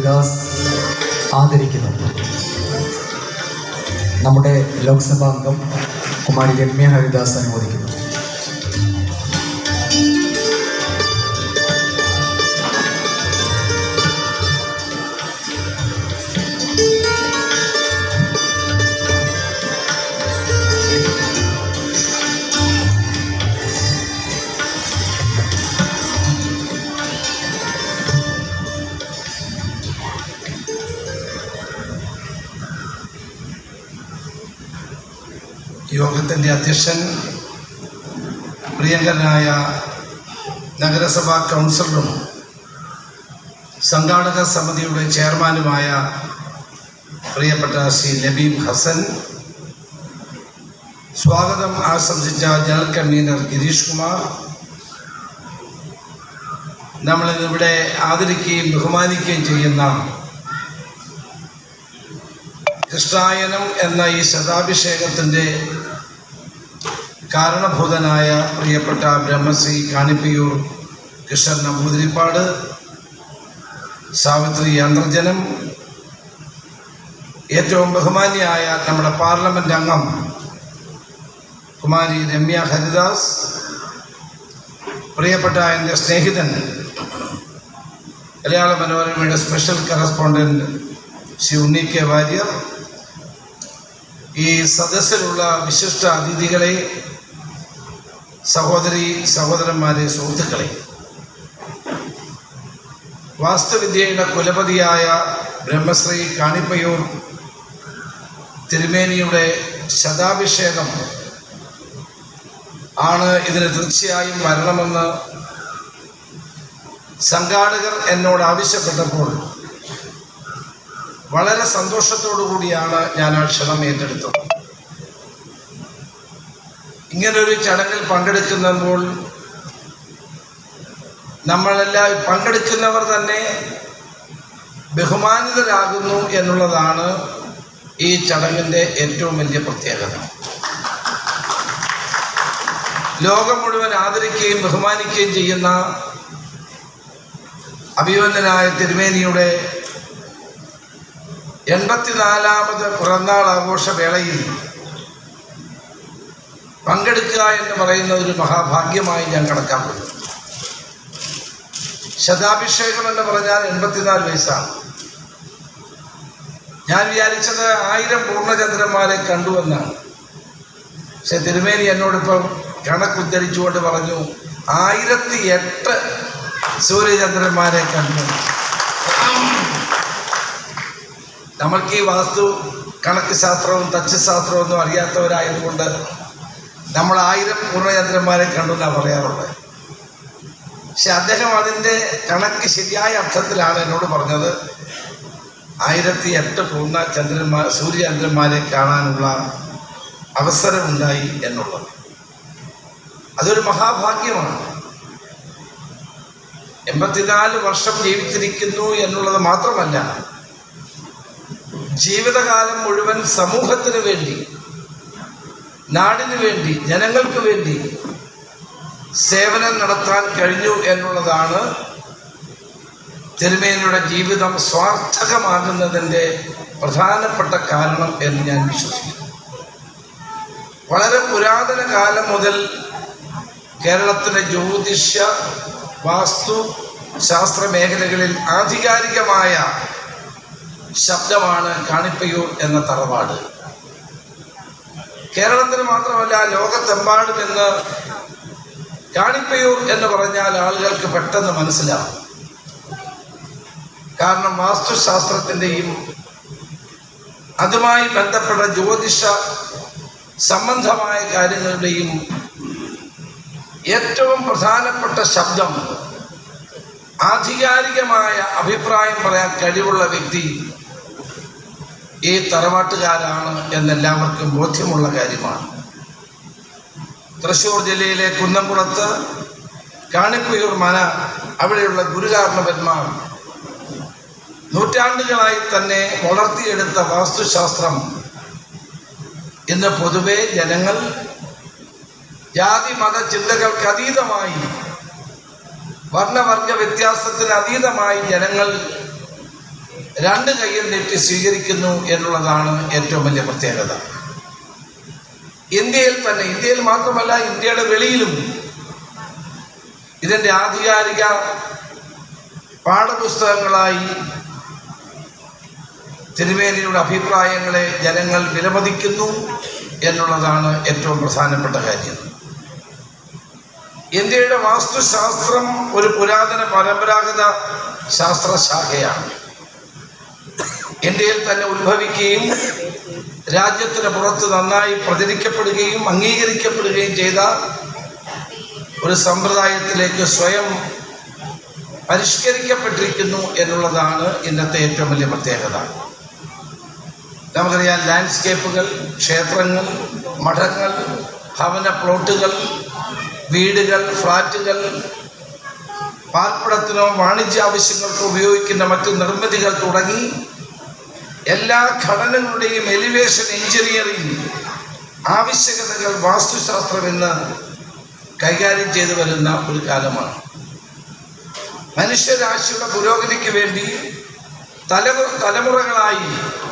ഹരിദാസ് ആദരിക്കുന്നു നമ്മുടെ ലോക്സഭാ അംഗം കുമാരി രമ്യ ഹരിദാസ് അനുമോദിക്കുന്നു യോഗത്തിൻ്റെ അധ്യക്ഷൻ പ്രിയങ്കരനായ നഗരസഭാ കൗൺസിലറും സംഘാടക സമിതിയുടെ ചെയർമാനുമായ പ്രിയപ്പെട്ട ശ്രീ ലബീബ് ഹസൻ സ്വാഗതം ആശംസിച്ച ജനറൽ കൺവീനർ ഗിരീഷ് കുമാർ നമ്മളിന്നിവിടെ ആദരിക്കുകയും ബഹുമാനിക്കുകയും ചെയ്യുന്ന കൃഷ്ണായനം എന്ന ഈ ശതാഭിഷേകത്തിൻ്റെ കാരണഭൂതനായ പ്രിയപ്പെട്ട ബ്രഹ്മശ്രീ കാണിപ്പിയൂർ കൃഷ്ണൻ നമ്പൂതിരിപ്പാട് സാവിത്രി അന്തർജനം ഏറ്റവും ബഹുമാന്യായ നമ്മുടെ പാർലമെൻറ്റ് അംഗം കുമാരി രമ്യ ഹരിദാസ് പ്രിയപ്പെട്ട എൻ്റെ സ്നേഹിതൻ മലയാള മനോരമയുടെ special correspondent Shri Unni K Warrier ഈ സദസ്സിലുള്ള വിശിഷ്ട അതിഥികളെ സഹോദരി സഹോദരന്മാരെ സുഹൃത്തുക്കളെ വാസ്തുവിദ്യയുടെ കുലപതിയായ ബ്രഹ്മശ്രീ കാണിപ്പയൂർ തിരുമേനിയുടെ ശതാഭിഷേകം ആണ് ഇതിന് തീർച്ചയായും വരണമെന്ന് സംഘാടകർ എന്നോട് ആവശ്യപ്പെട്ടപ്പോൾ വളരെ സന്തോഷത്തോടു കൂടിയാണ് ഞാൻ ആ ക്ഷണം ഏറ്റെടുത്തത് ഇങ്ങനൊരു ചടങ്ങിൽ പങ്കെടുക്കുമ്പോൾ നമ്മളെല്ലാം പങ്കെടുക്കുന്നവർ തന്നെ ബഹുമാനിതരാകുന്നു എന്നുള്ളതാണ് ഈ ചടങ്ങിൻ്റെ ഏറ്റവും വലിയ പ്രത്യേകത ലോകം മുഴുവൻ ആദരിക്കുകയും ബഹുമാനിക്കുകയും ചെയ്യുന്ന അഭിവന്ദനായ തിരുമേനിയുടെ എൺപത്തിനാലാമത് പിറന്നാൾ ആഘോഷ വേളയിൽ പങ്കെടുക്കുക എന്ന് പറയുന്ന ഒരു മഹാഭാഗ്യമായി ഞാൻ കണക്കാക്കുന്നു ശതാഭിഷേകം എന്ന് പറഞ്ഞാൽ എൺപത്തിനാല് വയസ്സാണ് ഞാൻ വിചാരിച്ചത് ആയിരം പൂർണ്ണചന്ദ്രന്മാരെ കണ്ടുവെന്നാണ് പക്ഷെ തിരുമേനി എന്നോടിപ്പം കണക്കുദ്ധരിച്ചുകൊണ്ട് പറഞ്ഞു ആയിരത്തി എട്ട് സൂര്യചന്ദ്രന്മാരെ കണ്ടു നമ്മൾക്ക് ഈ വാസ്തു കണക്ക് ശാസ്ത്രവും തച്ചുശാസ്ത്രവും ഒന്നും അറിയാത്തവരായതുകൊണ്ട് നമ്മൾ ആയിരം പൂർണ്ണചന്ദ്രന്മാരെ കണ്ടു എന്നാണ് പറയാറുള്ളത് പക്ഷെ അദ്ദേഹം അതിൻ്റെ കണക്ക് ശരിയായ അർത്ഥത്തിലാണ് എന്നോട് പറഞ്ഞത് ആയിരത്തി എട്ട് പൂർണ്ണ ചന്ദ്രന്മാർ സൂര്യചന്ദ്രന്മാരെ കാണാനുള്ള അവസരമുണ്ടായി എന്നുള്ളത് അതൊരു മഹാഭാഗ്യമാണ് എൺപത്തിനാല് വർഷം ജീവിച്ചിരിക്കുന്നു എന്നുള്ളത് മാത്രമല്ല ജീവിതകാലം മുഴുവൻ സമൂഹത്തിന് വേണ്ടി നാടിന് വേണ്ടി ജനങ്ങൾക്ക് വേണ്ടി സേവനം നടത്താൻ കഴിഞ്ഞു എന്നുള്ളതാണ് തിരുമേനിയുടെ ജീവിതം സ്വാർത്ഥകമാകുന്നതിൻ്റെ പ്രധാനപ്പെട്ട കാരണം എന്ന് ഞാൻ വിശ്വസിക്കുന്നു വളരെ പുരാതന കാലം മുതൽ കേരളത്തിലെ ജ്യോതിഷ വാസ്തു ശാസ്ത്ര മേഖലകളിൽ ആധികാരികമായ ശബ്ദമാണ് കാണിപ്പയൂർ എന്ന തറവാട് കേരളത്തിന് മാത്രമല്ല ലോകത്തെമ്പാടും എന്ന് കാണിപ്പയൂർ എന്ന് പറഞ്ഞാൽ ആളുകൾക്ക് പെട്ടെന്ന് മനസ്സിലാവും കാരണം വാസ്തുശാസ്ത്രത്തിൻ്റെയും അതുമായി ബന്ധപ്പെട്ട ജ്യോതിഷ സംബന്ധമായ കാര്യങ്ങളുടെയും ഏറ്റവും പ്രധാനപ്പെട്ട ശബ്ദം ആധികാരികമായ അഭിപ്രായം പറയാൻ കഴിവുള്ള വ്യക്തി ഈ തറവാട്ടുകാരാണ് എന്നെല്ലാവർക്കും ബോധ്യമുള്ള കാര്യമാണ് തൃശ്ശൂർ ജില്ലയിലെ കുന്നംകുളത്ത് കാണിപ്പയൂർ മന അവിടെയുള്ള ഗുരുകാരണവന്മാർ നൂറ്റാണ്ടുകളായി തന്നെ വളർത്തിയെടുത്ത വാസ്തുശാസ്ത്രം ഇന്ന് പൊതുവെ ജനങ്ങൾ ജാതി മത ചിന്തകൾക്ക് അതീതമായി വർണ്ണവർഗ വ്യത്യാസത്തിന് അതീതമായി ജനങ്ങൾ രണ്ട് കൈയും നീട്ടി സ്വീകരിക്കുന്നു എന്നുള്ളതാണ് ഏറ്റവും വലിയ പ്രത്യേകത ഇന്ത്യയിൽ തന്നെ ഇന്ത്യയിൽ മാത്രമല്ല ഇന്ത്യയുടെ വെളിയിലും ഇതിൻ്റെ ആധികാരിക പാഠപുസ്തകങ്ങളായി തിരുവേലിയുടെ അഭിപ്രായങ്ങളെ ജനങ്ങൾ വിലമതിക്കുന്നു എന്നുള്ളതാണ് ഏറ്റവും പ്രധാനപ്പെട്ട കാര്യം ഇന്ത്യയുടെ വാസ്തുശാസ്ത്രം ഒരു പുരാതന പരമ്പരാഗത ശാസ്ത്രശാഖയാണ് ഇന്ത്യയിൽ തന്നെ ഉത്ഭവിക്കുകയും രാജ്യത്തിന് പുറത്ത് നന്നായി പ്രചരിക്കപ്പെടുകയും അംഗീകരിക്കപ്പെടുകയും ചെയ്ത ഒരു സമ്പ്രദായത്തിലേക്ക് സ്വയം പരിഷ്കരിക്കപ്പെട്ടിരിക്കുന്നു എന്നുള്ളതാണ് ഇന്നത്തെ ഏറ്റവും വലിയ പ്രത്യേകത നമുക്കറിയാം ലാൻഡ്സ്കേപ്പുകൾ ക്ഷേത്രങ്ങൾ മഠങ്ങൾ ഭവന പ്ലോട്ടുകൾ വീടുകൾ ഫ്ലാറ്റുകൾ പാർപ്പിടത്തിനോ വാണിജ്യ ആവശ്യങ്ങൾക്കോ ഉപയോഗിക്കുന്ന മറ്റ് നിർമ്മിതികൾ തുടങ്ങി എല്ലാ ഘടനകളുടെയും എലിവേഷൻ എഞ്ചിനീയറിംഗ് ആവശ്യകതകൾ വാസ്തുശാസ്ത്രം ഇന്ന് കൈകാര്യം ചെയ്തു വരുന്ന ഒരു കാലമാണ് മനുഷ്യരാശിയുടെ പുരോഗതിക്ക് വേണ്ടി തലമു തലമുറകളായി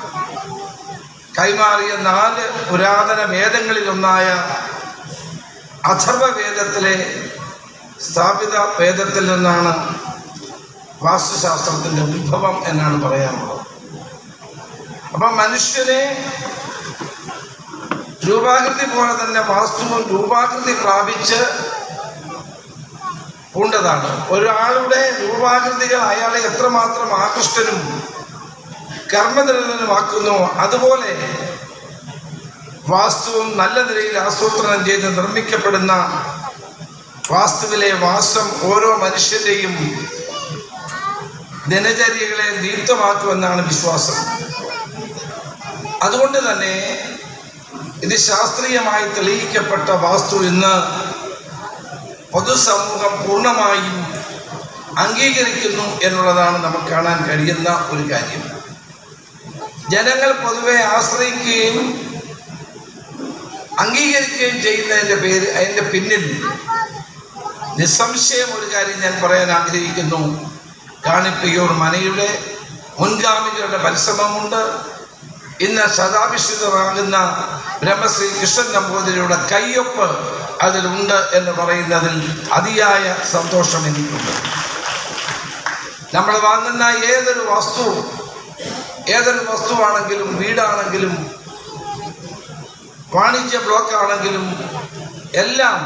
കൈമാറിയ നാല് പുരാതന വേദങ്ങളിലൊന്നായ അഥർവ വേദത്തിലെ സ്ഥാപിത വേദത്തിൽ നിന്നാണ് വാസ്തുശാസ്ത്രത്തിൻ്റെ ഉത്ഭവം എന്നാണ് പറയാനുള്ളത് അപ്പം മനുഷ്യനെ രൂപാകൃതി പോലെ തന്നെ വാസ്തുവും രൂപാകൃതി പ്രാപിച്ച് പൂണ്ടതാണ് ഒരാളുടെ രൂപാകൃതികൾ അയാളെ എത്രമാത്രം ആകൃഷ്ടനും കർമ്മനിരതനുമാക്കുന്നു അതുപോലെ വാസ്തുവും നല്ല നിലയിൽ ആസൂത്രണം ചെയ്ത് നിർമ്മിക്കപ്പെടുന്ന വാസ്തുവിലെ വാസം ഓരോ മനുഷ്യൻ്റെയും ദിനചര്യകളെ ദീപ്തമാക്കുമെന്നാണ് വിശ്വാസം അതുകൊണ്ട് തന്നെ ഇത് ശാസ്ത്രീയമായി തെളിയിക്കപ്പെട്ട വാസ്തു ഇന്ന് പൊതുസമൂഹം പൂർണ്ണമായും അംഗീകരിക്കുന്നു എന്നുള്ളതാണ് നമുക്ക് കാണാൻ കഴിയുന്ന ഒരു കാര്യം ജനങ്ങൾ പൊതുവെ ആശ്രയിക്കുകയും അംഗീകരിക്കുകയും ചെയ്യുന്നതിൻ്റെ പേര് അതിൻ്റെ പിന്നിൽ നിസ്സംശയം ഒരു കാര്യം ഞാൻ പറയാൻ ആഗ്രഹിക്കുന്നു കാണിപ്പിയൂർ മനയുടെ മുൻഗാമികളുടെ പരിശ്രമമുണ്ട് ഇന്ന് ശതാഭിഷിതമാകുന്ന ബ്രഹ്മശ്രീ കൃഷ്ണൻ നമ്പൂതിരിയുടെ കയ്യൊപ്പ് അതിലുണ്ട് എന്ന് പറയുന്നതിൽ അതിയായ സന്തോഷം എനിക്കുണ്ട് നമ്മൾ വാങ്ങുന്ന ഏതൊരു വസ്തു ഏതൊരു വസ്തുവാണെങ്കിലും വീടാണെങ്കിലും വാണിജ്യ ബ്ലോക്ക് ആണെങ്കിലും എല്ലാം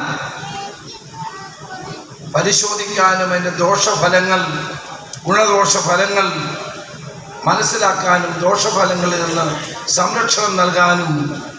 പരിശോധിക്കാനും അതിൻ്റെ ദോഷഫലങ്ങൾ ഗുണദോഷ ഫലങ്ങൾ മനസ്സിലാക്കാനും ദോഷഫലങ്ങളിൽ നിന്ന് സംരക്ഷണം നൽകാനും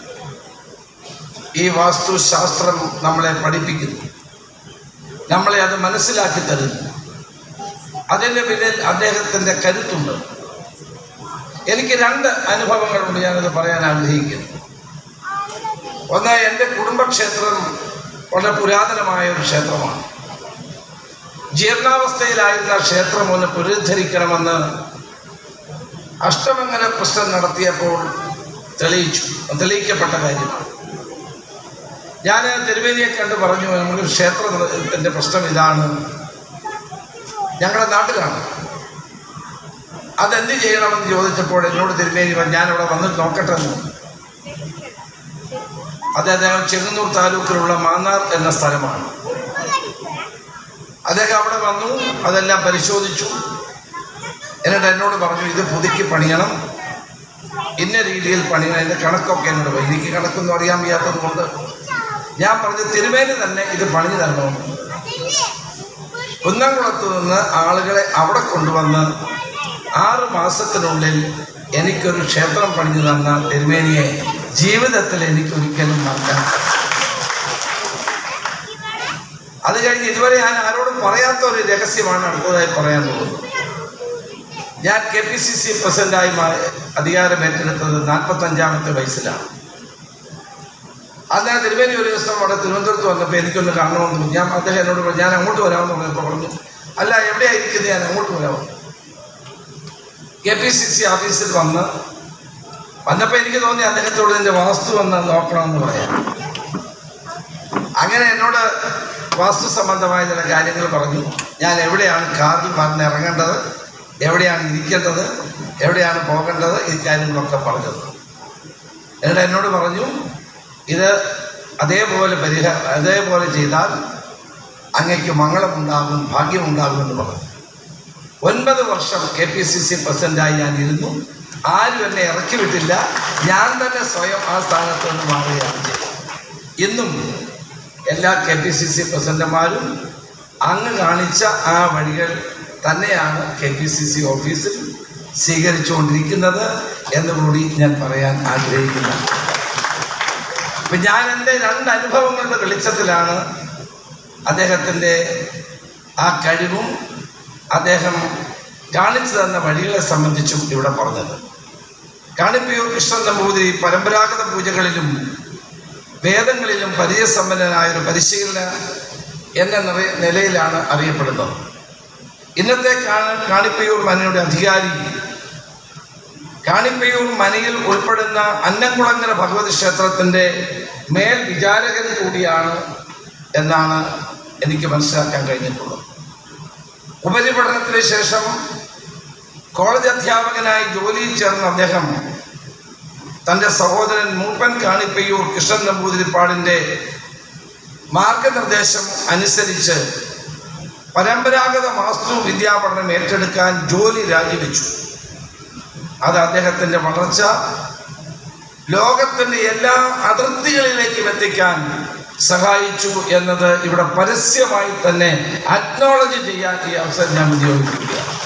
ഈ വാസ്തുശാസ്ത്രം നമ്മളെ പഠിപ്പിക്കുന്നു നമ്മളെ അത് മനസ്സിലാക്കി തരുന്നു അതിൻ്റെ പിന്നിൽ അദ്ദേഹത്തിൻ്റെ കരുത്തുണ്ട് എനിക്ക് രണ്ട് അനുഭവങ്ങളുണ്ട് ഞാനത് പറയാൻ ആഗ്രഹിക്കുന്നു ഒന്ന് എൻ്റെ കുടുംബക്ഷേത്രം വളരെ പുരാതനമായ ഒരു ക്ഷേത്രമാണ് ജീർണാവസ്ഥയിലായിരുന്ന ക്ഷേത്രം ഒന്ന് പുനരുദ്ധരിക്കണമെന്ന് അഷ്ടമംഗല പ്രശ്നം നടത്തിയപ്പോൾ തെളിയിച്ചു തെളിയിക്കപ്പെട്ട കാര്യമാണ് ഞാൻ തിരുവേദിയെ കണ്ട് പറഞ്ഞു നമ്മുടെ ക്ഷേത്രത്തിൻ്റെ പ്രശ്നം ഇതാണ് ഞങ്ങളുടെ നാട്ടിലാണ് അതെന്ത് ചെയ്യണമെന്ന് ചോദിച്ചപ്പോൾ എന്നോട് തിരുമേനി പറഞ്ഞു, ഞാനിവിടെ വന്നിട്ട് നോക്കട്ടെ എന്ന് അത് അദ്ദേഹം ചെങ്ങന്നൂർ താലൂക്കിലുള്ള മാന്നാർ എന്ന സ്ഥലമാണ് അദ്ദേഹം അവിടെ വന്നു അതെല്ലാം പരിശോധിച്ചു എന്നിട്ട് എന്നോട് പറഞ്ഞു ഇത് പുതുക്കി പണിയണം ഇന്ന രീതിയിൽ പണിയണം എൻ്റെ കണക്കൊക്കെ എന്നോട് പറഞ്ഞു. എനിക്ക് കണക്കൊന്നും അറിയാൻ വയ്യാത്തത് കൊണ്ട് ഞാൻ പറഞ്ഞു തിരുമേനി തന്നെ ഇത് പണിഞ്ഞു തരണമെന്ന് കുന്നംകുളത്ത് നിന്ന് ആളുകളെ അവിടെ കൊണ്ടുവന്ന് ആറ് മാസത്തിനുള്ളിൽ എനിക്കൊരു ക്ഷേത്രം പണിഞ്ഞു തന്ന തിരുമേനിയെ ജീവിതത്തിൽ എനിക്കൊരിക്കലും മറക്കാൻ അത് കഴിഞ്ഞ് ഇതുവരെ ഞാൻ ആരോടും പറയാത്ത ഒരു രഹസ്യമാണ് അടുത്തതായി പറയാൻ പോകുന്നത് ഞാൻ കെ പി സി സി പ്രസിഡന്റായി മാ- അധികാരം ഏറ്റെടുത്തത് നാൽപ്പത്തഞ്ചാമത്തെ വയസ്സിലാണ് അന്ന് ഞാൻ തിരുവേനി ഒരു ദിവസം അവിടെ തിരുവനന്തപുരത്ത് വന്നപ്പോൾ എനിക്കൊന്ന് കാണണമെന്ന് തോന്നി. ഞാൻ അദ്ദേഹം എന്നോട് പറഞ്ഞു ഞാൻ അങ്ങോട്ട് വരാമെന്ന് പറഞ്ഞപ്പോൾ പറഞ്ഞു അല്ല എവിടെയായിരിക്കുന്നത് ഞാൻ അങ്ങോട്ട് വരാമോ കെ പി സി സി ഓഫീസിൽ വന്ന് വന്നപ്പോൾ എനിക്ക് തോന്നി അദ്ദേഹത്തോട് എൻ്റെ വാസ്തു വന്ന് നോക്കണമെന്ന് പറയാം അങ്ങനെ എന്നോട് വാസ്തു സംബന്ധമായ ചില കാര്യങ്ങൾ പറഞ്ഞു ഞാൻ എവിടെയാണ് കാറിൽ വന്ന് ഇറങ്ങേണ്ടത് എവിടെയാണ് ഇരിക്കേണ്ടത് എവിടെയാണ് പോകേണ്ടത് ഈ കാര്യങ്ങളൊക്കെ പറഞ്ഞത് എന്നിട്ട് എന്നോട് പറഞ്ഞു ഇത് അതേപോലെ പരിഹ അതേപോലെ ചെയ്താൽ അങ്ങയ്ക്ക് മംഗളമുണ്ടാകും ഭാഗ്യമുണ്ടാകും എന്ന് പറഞ്ഞു ഒൻപത് വർഷം കെ പി സി സി പ്രസിഡൻ്റായി ഞാൻ ഇരുന്നു ആരും എന്നെ ഇറക്കി വിട്ടില്ല ഞാൻ തന്നെ സ്വയം ആ സ്ഥാനത്ത് നിന്ന് മാറുകയാണ് ചെയ്തത് ഇന്നും എല്ലാ കെ പി സി സി പ്രസിഡന്റുമാരും അങ്ങ് കാണിച്ച ആ വഴികൾ തന്നെയാണ് കെ പി സി സി ഓഫീസിൽ സ്വീകരിച്ചുകൊണ്ടിരിക്കുന്നത് എന്നുകൂടി ഞാൻ പറയാൻ ആഗ്രഹിക്കുന്നു അപ്പം ഞാൻ എൻ്റെ രണ്ട് അനുഭവങ്ങളുടെ വെളിച്ചത്തിലാണ് അദ്ദേഹത്തിൻ്റെ ആ കഴിവും അദ്ദേഹം കാണിച്ചു തന്ന വഴികളെ സംബന്ധിച്ചും ഇവിടെ പറഞ്ഞത് കാണിപ്പിയൂർ കൃഷ്ണൻ നമ്പൂതിരി പരമ്പരാഗത പൂജകളിലും വേദങ്ങളിലും പരിചയസമ്പന്നനായ ഒരു പരിശീലന എന്ന നിറ- നിലയിലാണ് അറിയപ്പെടുന്നത് ഇന്നത്തെ കാണ- കാണിപ്പയൂർ മനയുടെ അധികാരി കാണിപ്പയൂർ മനയിൽ ഉൾപ്പെടുന്ന അന്നംകുളങ്ങര ഭഗവതി ക്ഷേത്രത്തിൻ്റെ മേൽ വിചാരകൻ കൂടിയാണ് എന്നാണ് എനിക്ക് മനസ്സിലാക്കാൻ കഴിഞ്ഞിട്ടുള്ളത് ഉപരിപഠനത്തിന് ശേഷം കോളേജ് അധ്യാപകനായി ജോലിയിൽ ചേർന്ന അദ്ദേഹം തൻ്റെ സഹോദരൻ മൂപ്പൻ കാണിപ്പയ്യൂർ കൃഷ്ണൻ നമ്പൂതിരിപ്പാടിൻ്റെ മാർഗനിർദ്ദേശം അനുസരിച്ച് പരമ്പരാഗത വാസ്തു വിദ്യാപഠനം ഏറ്റെടുക്കാൻ ജോലി രാജിവെച്ചു അത് അദ്ദേഹത്തിൻ്റെ വളർച്ച ലോകത്തിൻ്റെ എല്ലാ അതിർത്തികളിലേക്കും എത്തിക്കാൻ സഹായിച്ചു എന്നത് ഇവിടെ പരസ്യമായി തന്നെ അക്നോളജ് ചെയ്യാൻ ഈ അവസരം ഞാൻ ഉപയോഗിക്കുകയാണ്